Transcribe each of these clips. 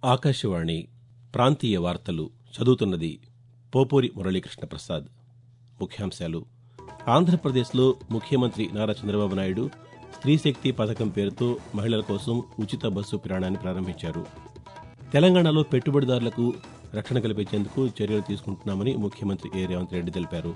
ఆకాశవాణి ప్రాంతీయ వార్తలు చదువుతున్నది పోపూరి మురళీకృష్ణ ప్రసాద్ ముఖ్యాంశాలు ఆంధ్రప్రదేశ్లో ముఖ్యమంత్రి నారా చంద్రబాబు నాయుడు స్త్రీశక్తి పథకం పేరుతో మహిళల కోసం ఉచిత బస్సు ప్రయాణాన్ని ప్రారంభించారు తెలంగాణలో పెట్టుబడిదారులకు రక్షణ కల్పించేందుకు చర్యలు తీసుకుంటున్నామని ముఖ్యమంత్రి ఏ రేవంత్ రెడ్డి తెలిపారు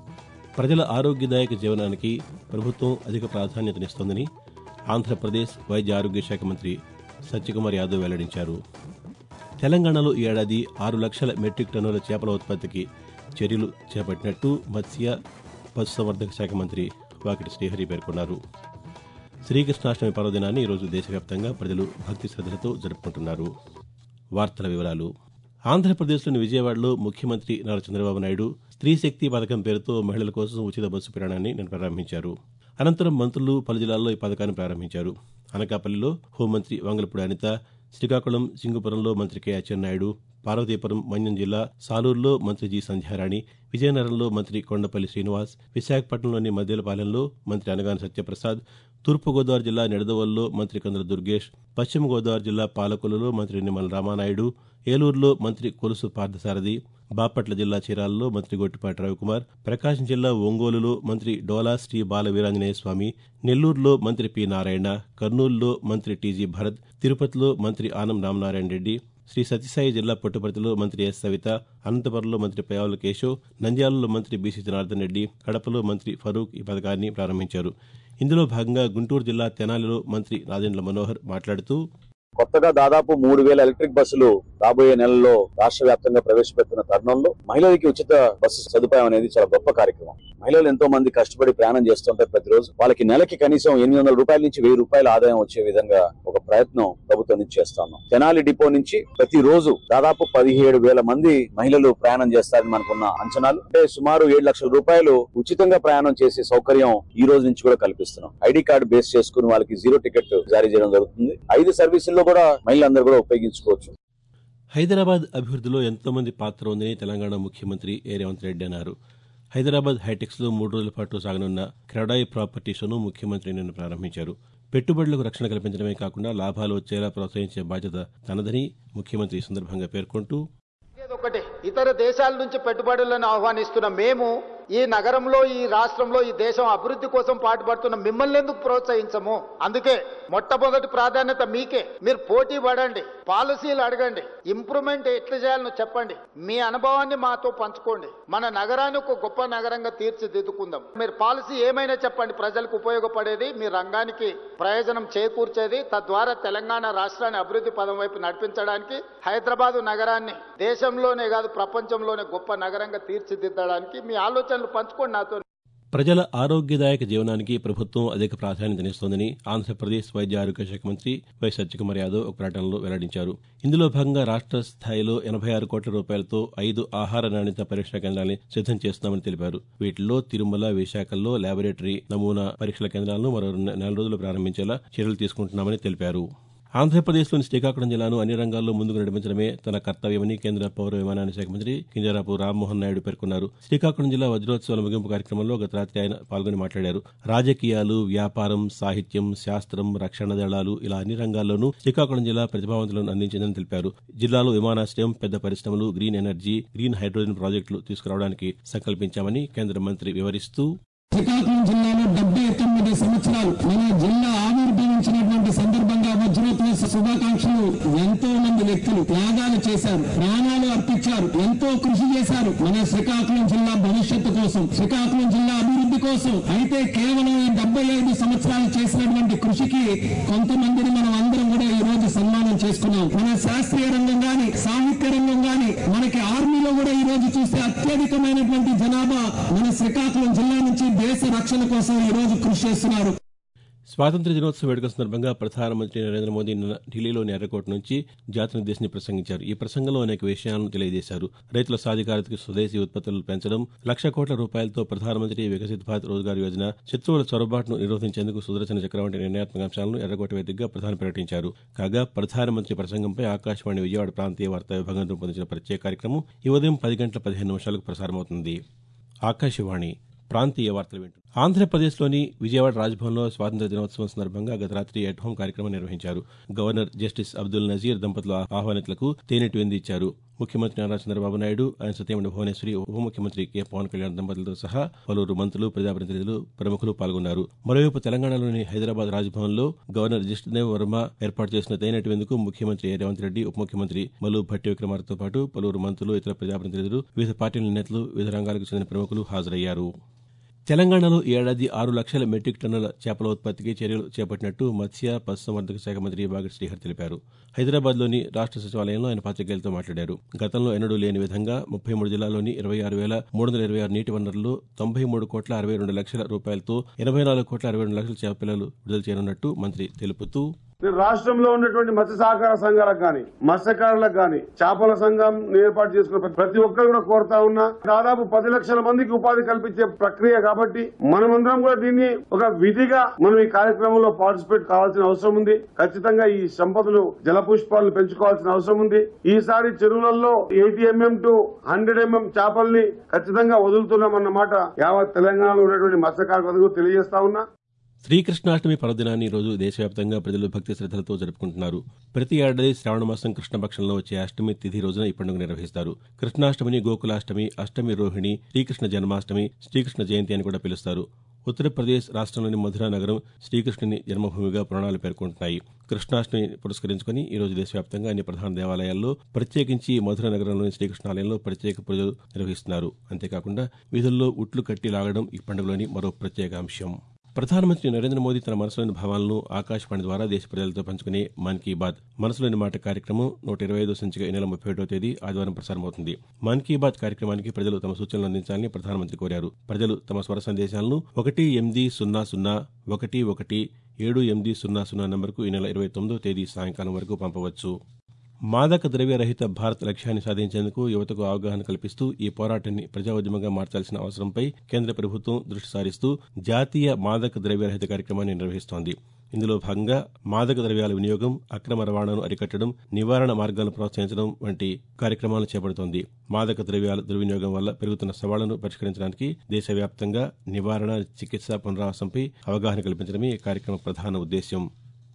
ప్రజల ఆరోగ్యదాయక జీవనానికి ప్రభుత్వం అధిక ప్రాధాన్యతనిస్తోందని ఆంధ్రప్రదేశ్ వైద్య ఆరోగ్య శాఖ మంత్రి సత్యకుమార్ యాదవ్ వెల్లడించారు తెలంగాణలో ఈ ఏడాది ఆరు లక్షల మెట్రిక్ టన్నుల చేపల ఉత్పత్తికి చర్యలు చేపట్టినట్టు మత్స్య పశుసంవర్ధక శాఖ మంత్రి వాకిటి శ్రీహరి పేర్కొన్నారు శ్రీకృష్ణాష్టమి పర్వదినాన్ని ఈరోజు దేశవ్యాప్తంగా ప్రజలు భక్తి శ్రద్దలతో జరుపుకుంటున్నారు వార్తల వివరాలు ఆంధ్రప్రదేశ్లోని విజయవాడలో ముఖ్యమంత్రి నారా చంద్రబాబు నాయుడు స్త్రీశక్తి పథకం పేరుతో మహిళల కోసం ఉచిత బస్సు ప్రయాణాన్ని నిన్న ప్రారంభించారు అనంతరం మంత్రులు పలు జిల్లాల్లో ఈ పథకాన్ని ప్రారంభించారు అనకాపల్లిలో హోంమంత్రి వంగలపూడి అనిత శ్రీకాకుళం సింగుపురంలో మంత్రి కె అచ్చెన్నాయుడు పార్వతీపురం మన్యం జిల్లా సాలూరులో మంత్రి జి సంధ్యారాణి విజయనగరంలో మంత్రి కొండపల్లి శ్రీనివాస్ విశాఖపట్నంలోని మద్దేలపాలెంలో మంత్రి అనగాని సత్యప్రసాద్ తూర్పుగోదావరి జిల్లా నిడదవోలులో మంత్రి కందుల దుర్గేష్ పశ్చిమ గోదావరి జిల్లా పాలకొల్లులో మంత్రి నిమ్మల రామానాయుడు ఏలూరులో మంత్రి కొలుసు పార్థసారథి బాపట్ల జిల్లా చీరాలలో మంత్రి గొట్టిపాటి రవికుమార్ ప్రకాశం జిల్లా ఒంగోలులో మంత్రి డోలా శ్రీ బాల వీరాంజనేయ స్వామి నెల్లూరులో మంత్రి పి నారాయణ కర్నూలులో మంత్రి టీజీ భరత్ తిరుపతిలో మంత్రి ఆనం రామనారాయణ రెడ్డి శ్రీ సత్యసాయి జిల్లా పుట్టపర్తిలో మంత్రి ఎస్ సవిత అనంతపురంలో మంత్రి పయావుల కేశవ్ నంద్యాలలో మంత్రి బీసీ జనార్దన్ రెడ్డి కడపలో మంత్రి ఫరూక్ ఈ పథకాన్ని ప్రారంభించారు ఇందులో భాగంగా గుంటూరు జిల్లా తెనాలిలో మంత్రి నాదెండ్ల మనోహర్ మాట్లాడుతూ కొత్తగా దాదాపు మూడు వేల ఎలక్ట్రిక్ బస్సులు రాబోయే నెలలో రాష్ట్ర వ్యాప్తంగా ప్రవేశపెడుతున్న తరుణంలో మహిళలకి ఉచిత బస్సు సదుపాయం అనేది చాలా గొప్ప కార్యక్రమం మహిళలు ఎంతో మంది కష్టపడి ప్రయాణం చేస్తుంటారు ప్రతిరోజు వాళ్ళకి నెలకి కనీసం ఎనిమిది వందల రూపాయల నుంచి వెయ్యి రూపాయల ఆదాయం వచ్చే విధంగా ఒక ప్రయత్నం ప్రభుత్వం నుంచి చేస్తున్నాం తెనాలి డిపో నుంచి ప్రతిరోజు దాదాపు పదిహేడు వేల మంది మహిళలు ప్రయాణం చేస్తారని మనకున్న అంచనాలు అంటే సుమారు ఏడు లక్షల రూపాయలు ఉచితంగా ప్రయాణం చేసే సౌకర్యం ఈ రోజు నుంచి కూడా కల్పిస్తున్నాం ఐడి కార్డు బేస్ చేసుకుని వాళ్ళకి జీరో టికెట్ జారీ చేయడం జరుగుతుంది ఐదు సర్వీసుల్లో కూడా మహిళలందరూ కూడా ఉపయోగించుకోవచ్చు హైదరాబాద్ అభివృద్ధిలో ఎంతోమంది పాత్ర ఉందని తెలంగాణ ముఖ్యమంత్రి ఏ రేవంత్ రెడ్డి అన్నారు హైదరాబాద్ హైటెక్స్లో మూడు రోజుల పాటు సాగనున్న క్రెడాయి ప్రాపర్టీ షోను ముఖ్యమంత్రి నిన్న ప్రారంభించారు పెట్టుబడులకు రక్షణ కల్పించడమే కాకుండా లాభాలు వచ్చేలా ప్రోత్సహించే బాధ్యత తనదని ముఖ్యమంత్రి ఈ సందర్భంగా పేర్కొంటూ ఒకటి ఇతర దేశాల నుంచి పెట్టుబడులను ఆహ్వానిస్తున్న మేము ఈ నగరంలో ఈ రాష్ట్రంలో ఈ దేశం అభివృద్ధి కోసం పాటుపడుతున్న మిమ్మల్ని ఎందుకు ప్రోత్సహించము అందుకే మొట్టమొదటి ప్రాధాన్యత మీకే మీరు పోటీ పడండి పాలసీలు అడగండి ఇంప్రూవ్మెంట్ ఎట్లా చేయాలని చెప్పండి మీ అనుభవాన్ని మాతో పంచుకోండి మన నగరాన్ని ఒక గొప్ప నగరంగా తీర్చిదిద్దుకుందాం మీరు పాలసీ ఏమైనా చెప్పండి ప్రజలకు ఉపయోగపడేది మీ రంగానికి ప్రయోజనం చేకూర్చేది తద్వారా తెలంగాణ రాష్ట్రాన్ని అభివృద్ధి పదం వైపు నడిపించడానికి హైదరాబాదు నగరాన్ని దేశంలోనే కాదు ప్రపంచంలోనే గొప్ప నగరంగా తీర్చిదిద్దడానికి మీ ఆలోచనలు పంచుకోండి నాతో ప్రజల ఆరోగ్యదాయక జీవనానికి ప్రభుత్వం అధిక ప్రాధాన్యతనిస్తోందని ఆంధ్రప్రదేశ్ వైద్య ఆరోగ్య శాఖ మంత్రి వై సత్యకుమార్ యాదవ్ ఒక ప్రకటనలో వెల్లడించారు ఇందులో భాగంగా రాష్ట్ర స్థాయిలో ఎనభై ఆరు కోట్ల రూపాయలతో ఐదు ఆహార నాణ్యత పరీక్షా కేంద్రాన్ని సిద్దం చేస్తున్నామని తెలిపారు వీటిల్లో తిరుమల విశాఖల్లో ల్యాబొరేటరీ నమూనా పరీక్షల కేంద్రాలను మరో నెల రోజులు ప్రారంభించేలా చర్యలు తీసుకుంటున్నామని తెలిపారు ఆంధ్రప్రదేశ్లోని శ్రీకాకుళం జిల్లాను అన్ని రంగాల్లో ముందుకు నడిపించడమే తన కర్తవ్యమని కేంద్ర పౌర విమానయాన శాఖ మంత్రి కింజరాపు రామ్మోహన్ నాయుడు పేర్కొన్నారు శ్రీకాకుళం జిల్లా వజ్రోత్సవాల ముగింపు కార్యక్రమంలో గత రాత్రి ఆయన పాల్గొని మాట్లాడారు రాజకీయాలు వ్యాపారం సాహిత్యం శాస్త్రం రక్షణ దళాలు ఇలా అన్ని రంగాల్లోనూ శ్రీకాకుళం జిల్లా ప్రతిభావంతులను అందించిందని తెలిపారు జిల్లాలో విమానాశ్రయం పెద్ద పరిశ్రమలు గ్రీన్ ఎనర్జీ గ్రీన్ హైడ్రోజన్ ప్రాజెక్టులు తీసుకురావడానికి సంకల్పించామని కేంద్ర మంత్రి వివరిస్తూ శ్రీకాకుళం జిల్లాలో డెబ్బై తొమ్మిది సంవత్సరాలు మన జిల్లా ఆవిర్భవించినటువంటి సందర్భంగా వజ్రోత్సవ శుభాకాంక్షలు ఎంతో మంది వ్యక్తులు త్యాగాలు చేశారు ప్రాణాలు అర్పించారు ఎంతో కృషి చేశారు మన శ్రీకాకుళం జిల్లా భవిష్యత్తు కోసం శ్రీకాకుళం జిల్లా అభివృద్ధి కోసం అయితే కేవలం ఈ డెబ్బై ఐదు సంవత్సరాలు చేసినటువంటి కృషికి కొంతమందిని మనం అందరం కూడా ఈ రోజు సన్మానం చేసుకున్నాం మన శాస్త్రీయ రంగం గాని సాహిత్య రంగం గాని మనకి ఆర్మీలో కూడా ఈ రోజు చూస్తే అత్యధికమైనటువంటి జనాభా మన శ్రీకాకుళం జిల్లా నుంచి దేశ రక్షణ కోసం ఈ రోజు కృషి చేస్తున్నారు స్వాతంత్ర దినోత్సవ వేడుకల సందర్భంగా ప్రధానమంత్రి నరేంద్ర మోదీ నిన్న ఢిల్లీలోని ఎర్రకోట నుంచి జాతినుద్దేశించి ప్రసంగించారు ఈ ప్రసంగంలో అనేక విషయాలను తెలియజేశారు రైతుల సాధికారతకు స్వదేశీ ఉత్పత్తులను పెంచడం లక్ష కోట్ల రూపాయలతో ప్రధానమంత్రి వికసిత్ భారత్ రోజ్గార్ యోజన శత్రువుల చొరబాటును నిరోధించేందుకు సుదర్శన చక్ర వంటి నిర్ణయాత్మక అంశాలను ఎర్రకోట వేదికగా ప్రధాని ప్రకటించారు కాగా ప్రధానమంత్రి ప్రసంగంపై ఆకాశవాణి విజయవాడ ప్రాంతీయ వార్తా విభాగం రూపొందించిన ప్రత్యేక కార్యక్రమం ఈ ఉదయం పది గంటల పదిహేను నిమిషాలకు ప్రసారమవుతుంది ఆకాశవాణి ప్రాంతీయ వార్తలు వింటున్నారు ఆంధ్రప్రదేశ్లోని విజయవాడ రాజ్భవన్లో స్వాతంత్ర దినోత్సవం సందర్భంగా గత రాత్రి ఎట్ హోం కార్యక్రమం నిర్వహించారు గవర్నర్ జస్టిస్ అబ్దుల్ నజీర్ దంపతుల ఆహ్వానితులకు తేనెటి విందు ఇచ్చారు ముఖ్యమంత్రి నారా చంద్రబాబు నాయుడు ఆయన సతీమణి భువనేశ్వరి ఉప ముఖ్యమంత్రి కె పవన్ కళ్యాణ్ దంపతులతో సహా పలువురు మంత్రులు ప్రజాప్రతినిధులు ప్రముఖులు పాల్గొన్నారు మరోవైపు తెలంగాణలోని హైదరాబాద్ రాజ్భవన్లో గవర్నర్ జిష్ణుదేవ్ వర్మ ఏర్పాటు చేసిన తేనెటి విందుకు ముఖ్యమంత్రి రేవంత్ రెడ్డి ఉప ముఖ్యమంత్రి మల్లు భట్టి విక్రమార్కతో పాటు పలువురు మంత్రులు ఇతర ప్రజాప్రతినిధులు వివిధ పార్టీల నేతలు వివిధ రంగాలకు చెందిన ప్రముఖులు హాజరయ్యారు తెలంగాణలో ఈ ఏడాది ఆరు లక్షల మెట్రిక్ టన్నుల చేపల ఉత్పత్తికి చర్యలు చేపట్టినట్టు మత్స్య పశుసంవర్ధక శాఖ మంత్రి బాగటి శ్రీహర్ తెలిపారు హైదరాబాద్లోని రాష్ట్ర సచివాలయంలో ఆయన పాతికేయులతో మాట్లాడారు గతంలో ఎన్నడూ లేని విధంగా ముప్పై మూడు జిల్లాల్లోని ఇరవై ఆరు వేల మూడు వందల ఇరవై ఆరు నీటి వనరుల్లో తొంభై మూడు కోట్ల అరవై రెండు లక్షల రూపాయలతో ఎనభై నాలుగు కోట్ల అరవై రెండు లక్షల చేప పిల్లలు విడుదల చేయనున్నట్టు మంత్రి తెలుపుతూ రాష్ట్రంలో ఉన్నటువంటి మత్స్య సహకార సంఘాలకు గాని మత్స్యకారులకు గాని చేపల సంఘం ఏర్పాటు చేసుకున్న ప్రతి ఒక్కరు కూడా కోరుతా ఉన్నా దాదాపు పది లక్షల మందికి ఉపాధి కల్పించే ప్రక్రియ కాబట్టి మనమందరం కూడా దీన్ని ఒక విధిగా మనం ఈ కార్యక్రమంలో పార్టిసిపేట్ కావాల్సిన అవసరం ఉంది ఖచ్చితంగా ఈ సంపదలు జలపుష్పాలను పెంచుకోవాల్సిన అవసరం ఉంది ఈసారి చెరువులలో eighty MM to hundred MM చేపల్ని ఖచ్చితంగా వదులుతున్నాం అన్నమాట యావత్ తెలంగాణలో ఉన్నటువంటి మత్స్యకారులకు తెలియజేస్తా ఉన్నా శ్రీకృష్ణాష్టమి పర్వదినాన్ని ఈ రోజు దేశవ్యాప్తంగా ప్రజలు భక్తి శ్రద్దలతో జరుపుకుంటున్నారు ప్రతి ఏడాది శ్రావణమాసం కృష్ణపక్షంలో వచ్చే అష్టమి తిథి రోజున ఈ పండుగ నిర్వహిస్తారు కృష్ణాష్టమిని గోకులాష్టమి అష్టమి రోహిణి శ్రీకృష్ణ జన్మాష్టమి శ్రీకృష్ణ జయంతి అని కూడా పిలుస్తారు ఉత్తరప్రదేశ్ రాష్ట్రంలోని మధురా నగరం శ్రీకృష్ణుని జన్మభూమిగా పురాణాలు పేర్కొంటున్నాయి కృష్ణాష్టమి పురస్కరించుకుని ఈ రోజు దేశవ్యాప్తంగా అన్ని ప్రధాన దేవాలయాల్లో ప్రత్యేకించి మధుర నగరంలోని శ్రీకృష్ణాలయంలో ప్రత్యేక పూజలు నిర్వహిస్తున్నారు అంతేకాకుండా వీధుల్లో ఉట్లు కట్టి లాగడం ఈ పండుగలోని మరో ప్రత్యేక అంశం ప్రధానమంత్రి నరేంద్ర మోదీ తన మనసులోని భావాలను ఆకాశవాణి ద్వారా దేశ ప్రజలతో పంచుకునే మన్ కీ బాత్ మనసులోని మాట కార్యక్రమం నూట ఇరవై ఐదో సంచిక ఈ నెల ముప్పై ఒకటో తేదీ ఆదివారం ప్రసారమవుతుంది మన్ కీ బాత్ కార్యక్రమానికి ప్రజలు తమ సూచనలు అందించాలని ప్రధానమంత్రి కోరారు ప్రజలు తమ స్వర సందేశాలను ఒకటి ఎనిమిది సున్నా సున్నా ఒకటి ఒకటి ఏడు ఎనిమిది సున్నా సున్నా నంబర్కు ఈ నెల ఇరవై తొమ్మిదో తేదీ సాయంకాలం వరకు పంపవచ్చు మాదక ద్రవ్య రహిత భారత్ లక్ష్యాన్ని సాధించేందుకు యువతకు అవగాహన కల్పిస్తూ ఈ పోరాటాన్ని ప్రజా ఉద్యమంగా మార్చాల్సిన అవసరంపై కేంద్ర ప్రభుత్వం దృష్టి సారిస్తూ జాతీయ మాదక ద్రవ్య రహిత కార్యక్రమాన్ని నిర్వహిస్తోంది ఇందులో భాగంగా మాదక ద్రవ్యాల వినియోగం అక్రమ రవాణాను అరికట్టడం నివారణ మార్గాలను ప్రోత్సహించడం వంటి కార్యక్రమాలను చేపడుతోంది మాదక ద్రవ్యాల దుర్వినియోగం వల్ల పెరుగుతున్న సవాళ్లను పరిష్కరించడానికి దేశవ్యాప్తంగా నివారణ చికిత్స పునరావాసంపై అవగాహన కల్పించడమే ఈ కార్యక్రమ ప్రధాన ఉద్దేశ్యం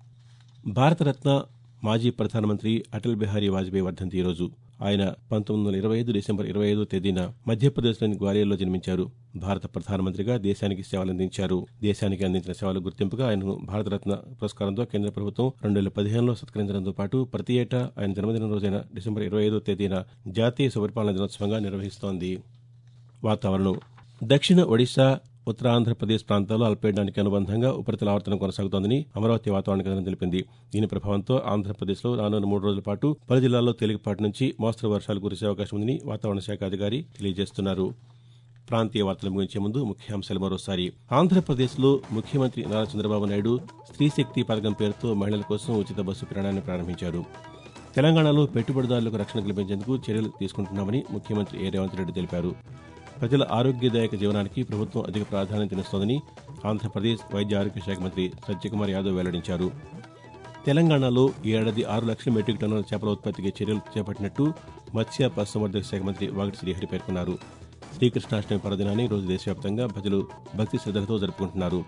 భారతరత్న మాజీ ప్రధానమంత్రి అటల్ బిహారీ వాజ్పేయి వర్ధంతి ఈరోజు ఆయన పంతొమ్మిది వందల ఇరవై ఐదు డిసెంబర్ ఇరవై ఐదో తేదీన మధ్యప్రదేశ్లోని గ్వాలియర్లో జన్మించారు భారత ప్రధానమంత్రిగా దేశానికి సేవలందించారు దేశానికి అందించిన సేవల గుర్తింపుగా ఆయనను భారతరత్న పురస్కారంతో కేంద్ర ప్రభుత్వం రెండు వేల పదిహేనులో సత్కరించడంతో పాటు ప్రతి ఏటా ఆయన జన్మదిన రోజైన డిసెంబర్ ఇరవై ఐదో తేదీన జాతీయ సుపరిపాలన దినోత్సవంగా నిర్వహిస్తోంది వాతావరణం దక్షిణ ఒడిశా ఉత్తరాంధ్రప్రదేశ్ ప్రాంతాల్లో అల్పపీడనానికి అనుబంధంగా ఉపరితల ఆవర్తనం కొనసాగుతోందని అమరావతి వాతావరణ కేంద్రం తెలిపింది దీని ప్రభావంతో ఆంధ్రప్రదేశ్లో రానున్న మూడు రోజుల పాటు పలు జిల్లాల్లో తేలికపాటి నుంచి మోస్తరు వర్షాలు కురిసే అవకాశం ఉందని వాతావరణ శాఖ అధికారి తెలియజేస్తున్నారు ప్రాంతీయ వార్తలు ముగించే ముందు ముఖ్యాంశాలు మరోసారి ఆంధ్రప్రదేశ్లో ముఖ్యమంత్రి నారా చంద్రబాబు నాయుడు స్త్రీశక్తి పథకం పేరుతో మహిళల కోసం ఉచిత బస్సు ప్రయాణాన్ని ప్రారంభించారు తెలంగాణలో పెట్టుబడిదారులకు రక్షణ కల్పించేందుకు చర్యలు తీసుకుంటున్నామని ముఖ్యమంత్రి ఏ రేవంత్ రెడ్డి తెలిపారు ప్రజల ఆరోగ్యదాయక జీవనానికి ప్రభుత్వం అధిక ప్రాధాన్యతనిస్తోందని ఆంధ్రప్రదేశ్ వైద్య ఆరోగ్య శాఖ మంత్రి సత్యకుమార్ యాదవ్ వెల్లడించారు తెలంగాణలో ఈ ఏడాది ఆరు లక్షల మెట్రిక్ టన్నుల చేపల ఉత్పత్తికి చర్యలు చేపట్టినట్టు మత్స్య పశుసంవర్ధక శాఖ మంత్రి వాగటి శ్రీహరి పేర్కొన్నారు శ్రీకృష్ణాష్టమి పర్వదినాన్ని ఈరోజు దేశవ్యాప్తంగా ప్రజలు భక్తి శ్రద్దలతో జరుపుకుంటున్నారు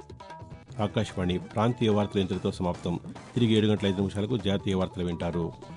ఆకాశవాణి ప్రాంతీయ వార్తలు ఇంతటితో సమాప్తం తిరిగి ఏడు గంటల ఐదు నిమిషాలకు జాతీయ వార్తలు వింటారు